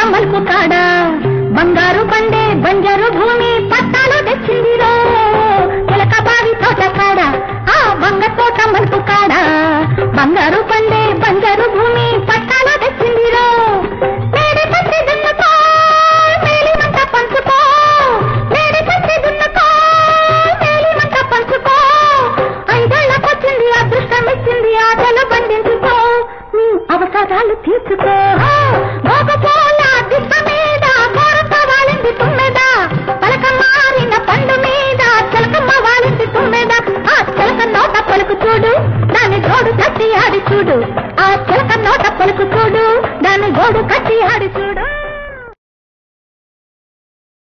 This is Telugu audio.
మలుపు కాడ బంగారు బండే బంజరు భూమి పట్టాలు తెచ్చిందిరో చిలక బావి తోట కాడ ఆ బంగ తోట మలుపు కాడ బంగారు బండే బంజరు భూమి పట్టాలు తెచ్చిందిరో మేడి పత్రి దున్నుకో మేలిమంట పంచుకో మేడి పత్రి దున్నుకో మేలిమంట పంచుకో ఐదేళ్లకొచ్చింది అదృష్టం ఇచ్చింది ఆటలు బంధించుకో నీ అవసరాలు తీర్చుకో